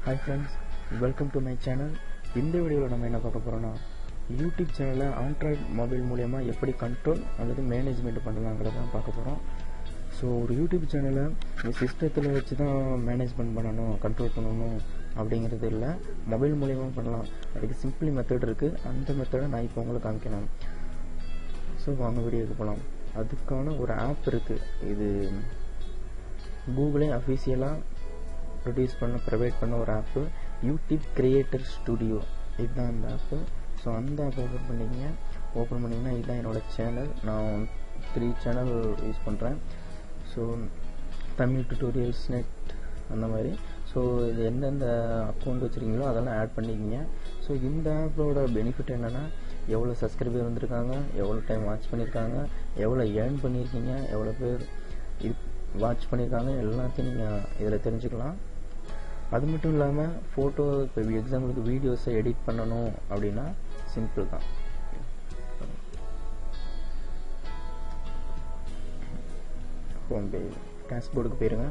hi friends welcome to my channel இந்த வீடியோவில் நம்ம என்ன பார்க்க போகிறோம்னா யூடியூப் சேனலை ஆண்ட்ராய்டு மொபைல் மூலயமா எப்படி கண்ட்ரோல் அல்லது மேனேஜ்மெண்ட் பண்ணலாங்கிறத தான் பார்க்க போகிறோம் ஸோ ஒரு யூடியூப் சேனலை சிஸ்டத்தில் வச்சு தான் மேனேஜ்மெண்ட் பண்ணணும் கண்ட்ரோல் பண்ணணும் அப்படிங்கிறது இல்லை மொபைல் மூலயமா பண்ணலாம் அதுக்கு சிம்பிளி மெத்தட் இருக்குது அந்த மெத்தடை நான் இப்போ உங்களுக்கு காமிக்கணும் ஸோ வாங்க வீடியோக்கு போகலாம் அதுக்கான ஒரு ஆப் இருக்குது இது கூகுளே அஃபீஷியலாக ப்ரொடியூஸ் பண்ண ப்ரொவைட் பண்ண ஒரு ஆப்பு யூடியூப் கிரியேட்டர் ஸ்டுடியோ இதுதான் அந்த ஆப்பு ஸோ அந்த ஆப் ஓப்பன் பண்ணிங்க ஓப்பன் பண்ணிங்கன்னா இதுதான் என்னோடய சேனல் நான் த்ரீ சேனல் யூஸ் பண்ணுறேன் ஸோ தமிழ் டுட்டோரியல்ஸ் நெட் அந்த மாதிரி ஸோ இது எந்தெந்த அக்கௌண்ட் வச்சுருக்கீங்களோ அதெல்லாம் ஆட் பண்ணிக்கிங்க ஸோ இந்த ஆப்போட பெனிஃபிட் என்னென்னா எவ்வளோ சப்ஸ்கிரைபர் வந்திருக்காங்க எவ்வளோ டைம் வாட்ச் பண்ணியிருக்காங்க எவ்வளோ ஏர்ன் பண்ணியிருக்கீங்க எவ்வளோ பேர் இது வாட்ச் பண்ணியிருக்காங்க எல்லாத்தையும் நீங்கள் இதில் தெரிஞ்சுக்கலாம் அது மட்டும் இல்லாமல் ஃபோட்டோ இப்போ எக்ஸாம்பிளுக்கு வீடியோஸை எடிட் பண்ணணும் அப்படின்னா சிம்பிள் தான் ஹோம் பேஜ் டேஷ்போர்டுக்கு போயிருங்க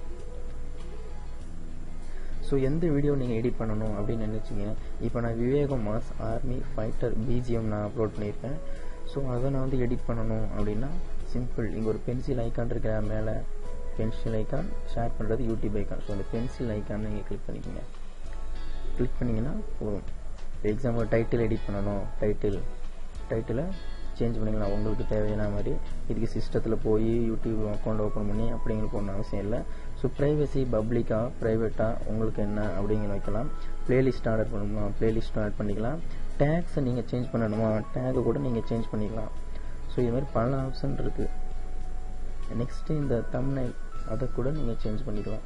ஸோ எந்த வீடியோ நீங்கள் எடிட் பண்ணணும் அப்படின்னு நினச்சிங்க இப்போ நான் Vivegam mass army fighter BGM நான் அப்லோட் பண்ணியிருக்கேன் ஸோ அதை நான் வந்து எடிட் பண்ணணும் அப்படின்னா சிம்பிள் இங்கே ஒரு பென்சில் ஐக்கான் இருக்கிற மேலே பென்சில் ஐக்கான் ஷேர் பண்ணுறது யூடியூப் ஐக்கான் ஸோ அந்த பென்சில் ஐக்கான் நீங்கள் கிளிக் பண்ணிக்கோங்க கிளிக் பண்ணிங்கன்னா போதும் எக்ஸாம்பிள் டைட்டில் எடிட் பண்ணணும் டைட்டில் டைட்டிலை சேஞ்ச் பண்ணிக்கலாம் உங்களுக்கு தேவையான மாதிரி இதுக்கு சிஸ்டத்தில் போய் யூடியூப் அக்கௌண்ட் ஓப்பன் பண்ணி அப்படிங்கிற போகணும் அவசியம் இல்லை ஸோ ப்ரைவசி பப்ளிக்காக ப்ரைவேட்டாக உங்களுக்கு என்ன அப்படிங்கிற வைக்கலாம் ப்ளேலிஸ்ட் ஆர்டர் பண்ணணுமா ப்ளேலிஸ்ட்டும் ஆட் பண்ணிக்கலாம் டேக்ஸை நீங்கள் சேஞ்ச் பண்ணணுமா டேகை கூட நீங்கள் சேஞ்ச் பண்ணிக்கலாம் ஸோ இது மாதிரி பல ஆப்ஷன் இருக்குது நெக்ஸ்ட்டு இந்த தம்னை அதை கூட நீங்கள் சேஞ்ச் பண்ணிக்கலாம்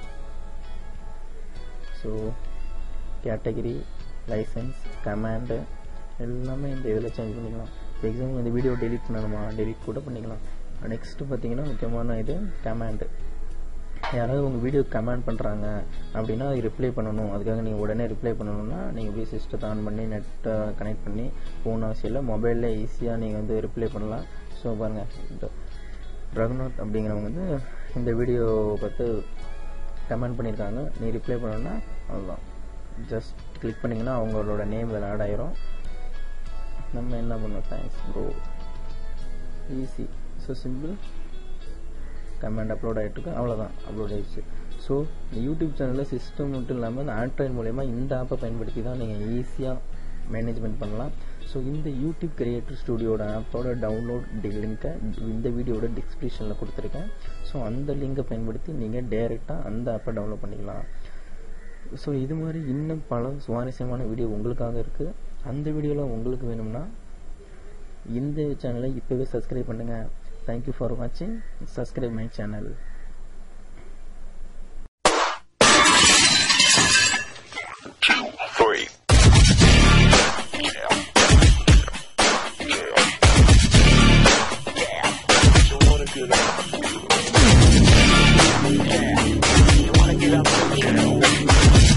ஸோ கேட்டகரி லைசன்ஸ் கமாண்டு எல்லாமே இந்த இதில் சேஞ்ச் பண்ணிக்கலாம் இப்போ எக்ஸாம்பிள் இந்த வீடியோ டெலிட் பண்ணணுமா டெலிட் கூட பண்ணிக்கலாம் நெக்ஸ்ட்டு பார்த்தீங்கன்னா முக்கியமான இது கமாண்டு யாராவது உங்கள் வீடியோ கமெண்ட் பண்ணுறாங்க அப்படின்னா அது ரிப்ளை பண்ணணும் அதுக்காக நீங்கள் உடனே ரிப்ளை பண்ணணும்னா நீங்கள் போய் சிஸ்டத்தை ஆன் பண்ணி நெட்டை கனெக்ட் பண்ணி ஃபோன் அவசியம் இல்லை மொபைலில் ஈஸியாக நீங்கள் வந்து ரிப்ளை பண்ணலாம் ஸோ பாருங்கள் இந்த ரகுநாத் அப்படிங்கிறவங்க வந்து இந்த வீடியோ பார்த்து கமெண்ட் பண்ணியிருக்காங்க நீ ரிப்ளை பண்ணணும்னா அவ்வளோதான் ஜஸ்ட் கிளிக் பண்ணிங்கன்னா அவங்களோட நேம் இதில் ஆட் ஆயிரும் நம்ம என்ன பண்ணோம் thanks bro easy so simple comment upload ஆகிட்டுருக்கு அவ்வளோதான் அப்லோட் ஆகிடுச்சு ஸோ இந்த யூடியூப் சேனலில் சிஸ்டம் மட்டும் இல்லாமல் இந்த ஆண்ட்ராய்டு மூலயமா இந்த ஆப்பை பயன்படுத்தி தான் நீங்கள் ஈஸியாக மேனேஜ்மெண்ட் பண்ணலாம் ஸோ இந்த யூடியூப் கிரியேட்டர் ஸ்டுடியோட ஆப்போட டவுன்லோட் லிங்க்கை இந்த வீடியோட டிஸ்கிரிப்ஷனில் கொடுத்துருக்கேன் ஸோ அந்த லிங்கை பயன்படுத்தி நீங்கள் டேரெக்டாக அந்த ஆப்பை டவுன்லோட் பண்ணிக்கலாம் ஸோ இது மாதிரி இன்னும் பல சுவாரஸ்யமான வீடியோ உங்களுக்காக இருக்குது அந்த வீடியோவில் உங்களுக்கு வேணும்னா இந்த சேனலை இப்போவே சப்ஸ்கிரைப் பண்ணுங்கள் தேங்க்யூ ஃபார் வாட்சிங் சப்ஸ்கிரைப் மை சேனல்